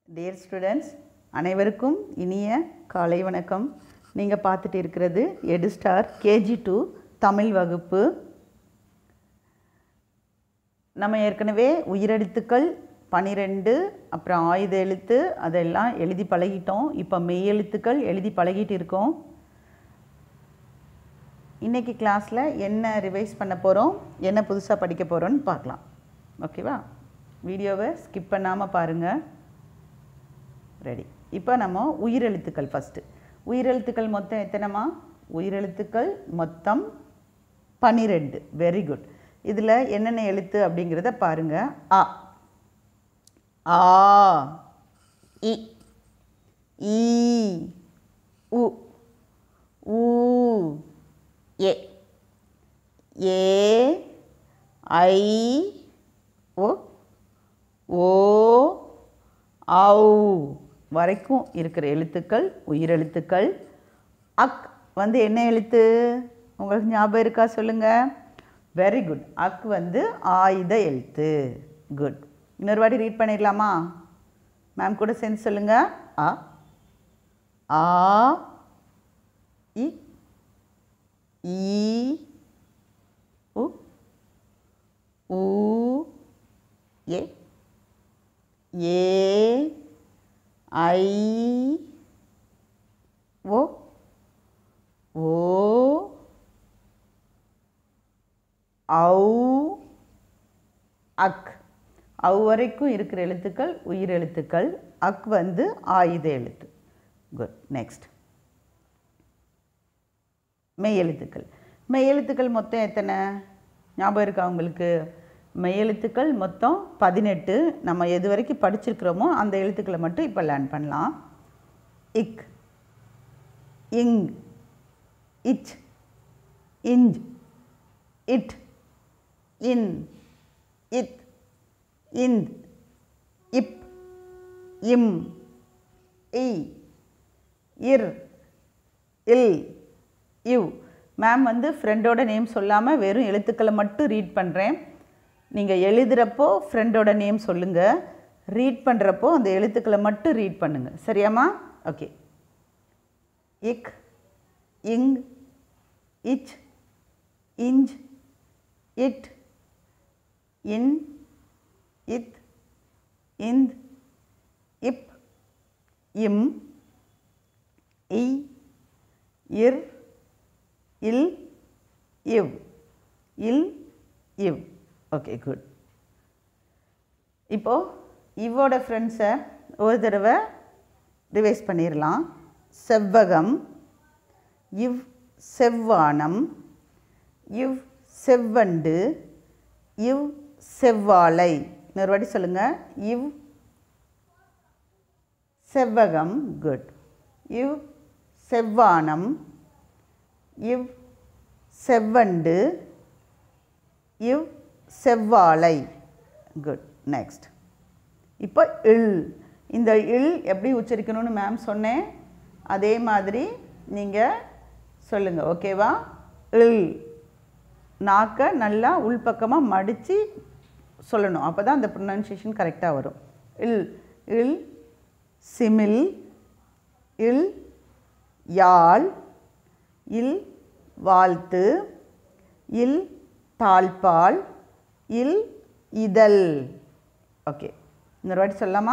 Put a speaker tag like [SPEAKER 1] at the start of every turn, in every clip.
[SPEAKER 1] dear students அனைவருக்கும் இனிய காலை வணக்கம் நீங்கள் பார்த்துட்டு இருக்கிறது எடுஸ்டார் கேஜி டூ தமிழ் வகுப்பு நம்ம ஏற்கனவே உயிரெழுத்துக்கள் பனிரெண்டு அப்புறம் ஆயுத எழுத்து அதெல்லாம் எழுதி பழகிட்டோம் இப்போ மெய் எழுத்துக்கள் எழுதி பழகிட்டு இருக்கோம் இன்றைக்கி கிளாஸில் என்ன ரிவைஸ் பண்ண போகிறோம் என்ன புதுசாக படிக்க போகிறோன்னு பார்க்கலாம் ஓகேவா வீடியோவை ஸ்கிப் பண்ணாமல் பாருங்கள் ரெடி இப்போ நம்ம உயிரெழுத்துக்கள் ஃபஸ்ட்டு உயிரெழுத்துக்கள் மொத்தம் எத்தனைமா உயிரெழுத்துக்கள் மொத்தம் பன்னிரெண்டு வெரி குட் இதில் என்னென்ன எழுத்து அப்படிங்கிறத பாருங்கள் அ ஆ இ ஈ உ ஊ ஏ ஏ ஐ ஓ ஓ ஔ வரைக்கும் இருக்கிற எழுத்துக்கள் உயிரெழுத்துக்கள் அக் வந்து என்ன எழுத்து உங்களுக்கு ஞாபகம் இருக்கா சொல்லுங்கள் வெரி குட் அக் வந்து ஆயுத எழுத்து குட் இன்னொரு வாட்டி ரீட் பண்ணிடலாமா மேம் கூட சேர்ந்து சொல்லுங்கள் அ ஆ இ ஈ உ ஊ ஏ ஏ ஐ ஓ ஓ ஔ அக் அவ் வரைக்கும் இருக்கிற எழுத்துக்கள் உயிர் எழுத்துக்கள் அக் வந்து ஆயுத எழுத்து குட் நெக்ஸ்ட் மெய் எழுத்துக்கள் மெய் எழுத்துக்கள் மொத்தம் எத்தனை ஞாபகம் இருக்கா உங்களுக்கு மெய் எழுத்துக்கள் மொத்தம் பதினெட்டு நம்ம எது வரைக்கும் படிச்சிருக்கிறோமோ அந்த எழுத்துக்களை மட்டும் இப்போ லேர்ன் பண்ணலாம் இக் இங் இச் இஞ்ச் இட் இன் இத் இந்த் இப் இம் இ இர் இல் இவ் மேம் வந்து ஃப்ரெண்டோட நேம் சொல்லாமல் வெறும் எழுத்துக்களை மட்டும் ரீட் பண்ணுறேன் நீங்கள் எழுதுகிறப்போ ஃப்ரெண்டோட நேம் சொல்லுங்கள் ரீட் பண்ணுறப்போ அந்த எழுத்துக்களை மட்டும் ரீட் பண்ணுங்கள் சரியாம்மா ஓகே இக் இங் இச் இஞ்ச் இட் இன் இத் இந்த் இப் இம் இ இர் இல் இவ் இல் இவ் ஓகே குட் இப்போது இவோட ஃப்ரெண்ட்ஸை ஒரு தடவை ரிவைஸ் பண்ணிடலாம் செவ்வகம் இவ் செவ்வானம் இவ் செவ்வண்டு இவ் செவ்வாழை இன்னொரு வாட்டி சொல்லுங்கள் இவ் செவ்வகம் குட் இவ் செவ்வானம் இவ் செவ்வண்டு இவ் செவ்வாழை குட் நெக்ஸ்ட் இப்போ இல் இந்த இல் எப்படி உச்சரிக்கணும்னு மேம் சொன்னேன் அதே மாதிரி நீங்கள் சொல்லுங்கள் ஓகேவா இல் நாக்கை நல்லா உள்பக்கமாக மடித்து சொல்லணும் அப்போ தான் அந்த ப்ரொனன்சியேஷன் கரெக்டாக வரும் இல் இல் சிமில் இல் யாழ் இல் வாழ்த்து இல் தாழ்பால் இல் இதழ் ஓகே இன்னொரு வாட்டி சொல்லலாமா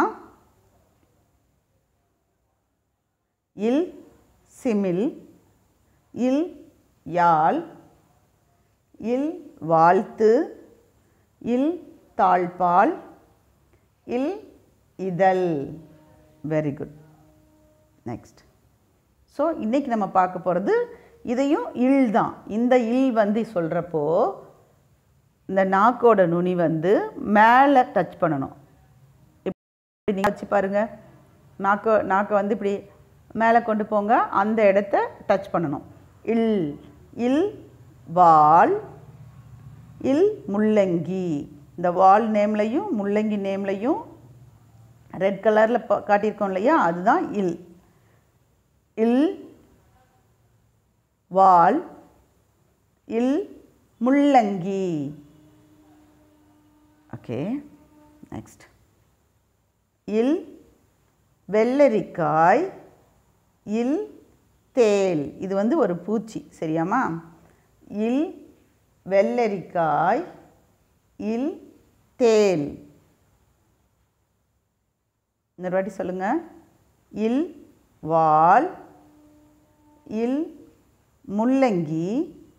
[SPEAKER 1] இல் சிமில் இல் யாழ் இல் வாழ்த்து இல் தாழ்பால் இல் இதழ் வெரி குட் நெக்ஸ்ட் ஸோ இன்றைக்கி நம்ம பார்க்க போகிறது இதையும் இல் தான் இந்த இல் வந்து சொல்கிறப்போ இந்த நாக்கோட நுனி வந்து மேலே டச் பண்ணணும் இப்படி நீங்கள் வச்சு பாருங்கள் நாக்கை நாக்கை வந்து இப்படி மேலே கொண்டு போங்க அந்த இடத்த டச் பண்ணணும் இல் இல் வால் இல் முள்ளங்கி இந்த வால் நேம்லையும் முள்ளங்கி நேம்லையும் ரெட் கலரில் காட்டியிருக்கோம் இல்லையா அதுதான் இல் இல் வால் இல் முள்ளங்கி ஓகே நெக்ஸ்ட் இல் வெள்ளரிக்காய் இல் தேல் இது வந்து ஒரு பூச்சி சரியாம்மா இல் வெள்ளரிக்காய் இல் தேல் இன்னொரு வாட்டி சொல்லுங்க இல் வால் இல் முள்ளங்கி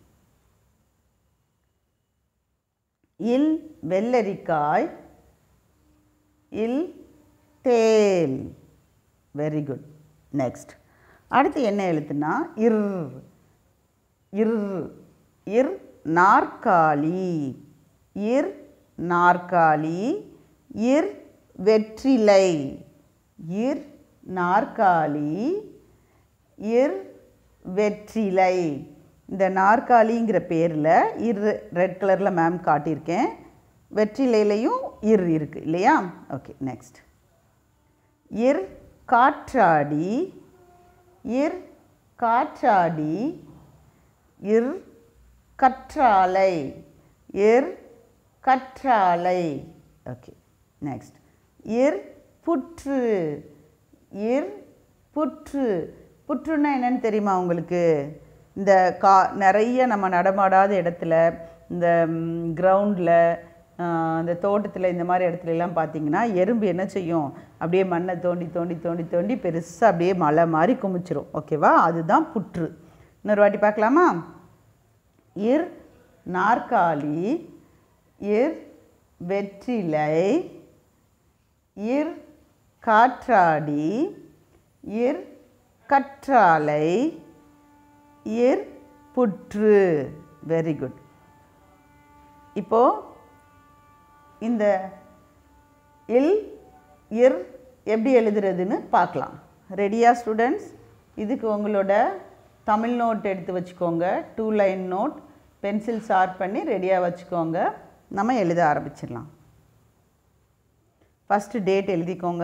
[SPEAKER 1] இல் வெள்ளரிக்காய் இல் தேல் வெரி குட் நெக்ஸ்ட் அடுத்து என்ன எழுத்துனா இர் இர் இர் நாற்காலி இர் நாற்காலி இர் வெற்றிலை இர் நாற்காலி இர் வெற்றிலை இந்த நாற்காலிங்கிற பேரில் இர் ரெட் கலரில் மேம் காட்டியிருக்கேன் வெற்றிலையிலையும் இர் இருக்குது இல்லையா ஓகே நெக்ஸ்ட் இர் காற்றாடி இர் காற்றாடி இர் கற்றாழை இர் கற்றாழை ஓகே நெக்ஸ்ட் இர் புற்று இர் புற்று புற்றுன்னா என்னன்னு தெரியுமா உங்களுக்கு இந்த கா நிறைய நம்ம நடமாடாத இடத்துல இந்த கிரவுண்டில் இந்த தோட்டத்தில் இந்த மாதிரி இடத்துல எல்லாம் பார்த்தீங்கன்னா எறும்பு என்ன செய்யும் அப்படியே மண்ணை தோண்டி தோண்டி தோண்டி தோண்டி பெருசாக அப்படியே மலை மாதிரி குமிச்சிரும் ஓகேவா அதுதான் புற்று இன்னொரு வாட்டி பார்க்கலாமா இர் நாற்காலி இர் வெற்றிலை இர் காற்றாடி இர் கற்றாழை இர் புற்று வெரி குட் இப்போ இந்த இல் இர் எப்படி எழுதுறதுன்னு பார்க்கலாம் ரெடியா ஸ்டூடெண்ட்ஸ் இதுக்கு உங்களோட தமிழ் நோட் எடுத்து வச்சுக்கோங்க two line note pencil sharp பண்ணி ரெடியாக வச்சுக்கோங்க நம்ம எழுத ஆரம்பிச்சிடலாம் ஃபஸ்ட்டு டேட் எழுதிக்கோங்க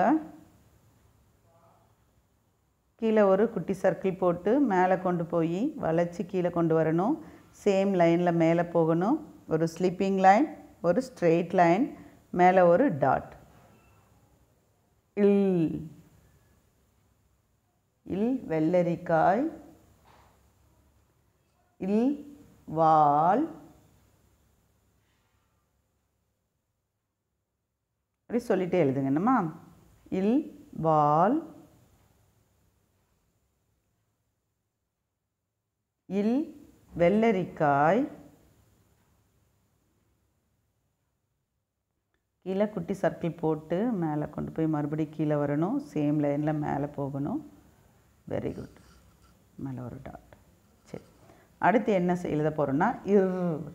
[SPEAKER 1] கீழே ஒரு குட்டி சர்க்கிள் போட்டு மேலே கொண்டு போய் வளைச்சி கீழே கொண்டு வரணும் சேம் லைனில் மேலே போகணும் ஒரு ஸ்லிப்பிங் லைன் ஒரு ஸ்ட்ரெயிட் லைன் மேலே ஒரு டாட் இல் இல் வெள்ளரிக்காய் இல் வால் அப்படி சொல்லிட்டே எழுதுங்க என்னம்மா இல் வால் இல் வெள்ளரிக்காய் கீழே குட்டி சர்க்கிள் போட்டு மேலே கொண்டு போய் மறுபடியும் கீழே வரணும் சேம் லைனில் மேலே போகணும் வெரி குட் மேலே ஒரு டாட் சரி அடுத்து என்ன செய்- எழுத போகிறோன்னா இர்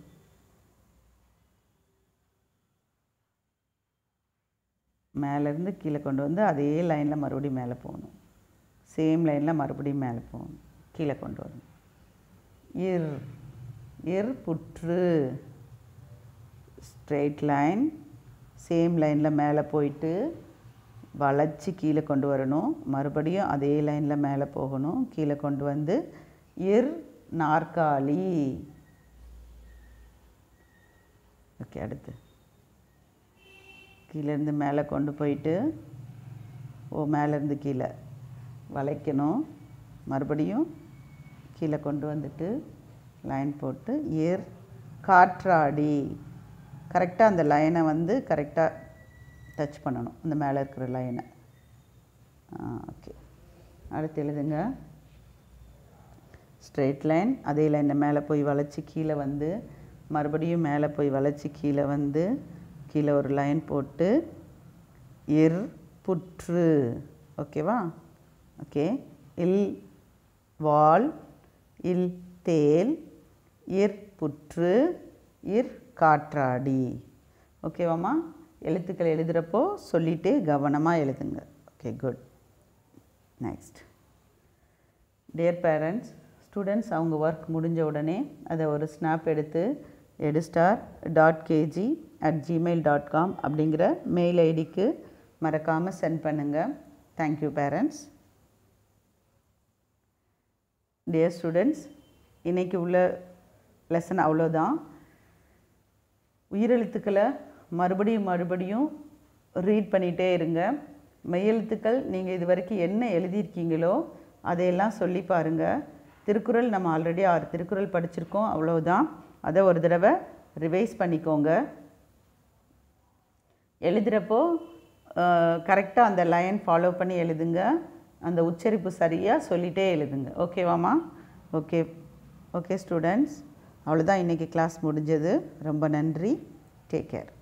[SPEAKER 1] மேலேருந்து கீழே கொண்டு வந்து அதே லைனில் மறுபடியும் மேலே போகணும் சேம் லைனில் மறுபடியும் மேலே போகணும் கீழே கொண்டு வரணும் இர் இர் புற்று ஸ்ட்ரெயிட் லைன் சேம் லைனில் மேலே போயிட்டு வளைச்சி கீழே கொண்டு வரணும் மறுபடியும் அதே லைனில் மேலே போகணும் கீழே கொண்டு வந்து இர் நாற்காலி ஓகே அடுத்து கீழேருந்து மேலே கொண்டு போயிட்டு ஓ மேலேருந்து கீழே வளைக்கணும் மறுபடியும் கீழே கொண்டு வந்துட்டு லைன் போட்டு ஏர் காற்றாடி கரெக்டாக அந்த லைனை வந்து கரெக்டாக டச் பண்ணணும் அந்த மேலே இருக்கிற லைனை ஓகே அடுத்து எழுதுங்க ஸ்ட்ரெயிட் லைன் அதே லைனில் மேலே போய் வளைச்சி கீழே வந்து மறுபடியும் மேலே போய் வளைச்சி கீழே வந்து கீழே ஒரு லைன் போட்டு இர் புற்று ஓகேவா ஓகே இல் வால் இல் தேல் இர் புற்று இர் காற்றாடி ஓகேவாம்மா எழுத்துக்கள் எழுதுகிறப்போ சொல்லிட்டு கவனமாக எழுதுங்க okay good next dear parents students அவங்க ஒர்க் முடிஞ்ச உடனே அதை ஒரு ஸ்னாப் எடுத்து edustar dot KG at gmail dot com அப்படிங்கிற மெயில் ஐடிக்கு மறக்காமல் சென்ட் பண்ணுங்கள் தேங்க்யூ பேரண்ட்ஸ் டியர் ஸ்டூடெண்ட்ஸ் இன்றைக்கி உள்ள லெசன் அவ்வளோதான் உயிரெழுத்துக்களை மறுபடியும் மறுபடியும் ரீட் பண்ணிகிட்டே இருங்க மெய்யெழுத்துக்கள் நீங்கள் இது வரைக்கும் என்ன எழுதியிருக்கீங்களோ அதையெல்லாம் சொல்லி பாருங்கள் திருக்குறள் நம்ம ஆல்ரெடி ஆறு திருக்குறள் படிச்சிருக்கோம் அவ்வளவுதான் அதை ஒரு தடவை ரிவைஸ் பண்ணிக்கோங்க எழுதுகிறப்போ கரெக்டாக அந்த லைன் ஃபாலோ பண்ணி எழுதுங்க அந்த உச்சரிப்பு சரியாக சொல்லிகிட்டே எழுதுங்க ஓகேவாம்மா ஓகே ஓகே ஸ்டூடெண்ட்ஸ் அவ்வளோதான் இன்றைக்கி கிளாஸ் முடிஞ்சது ரொம்ப நன்றி டேக் கேர்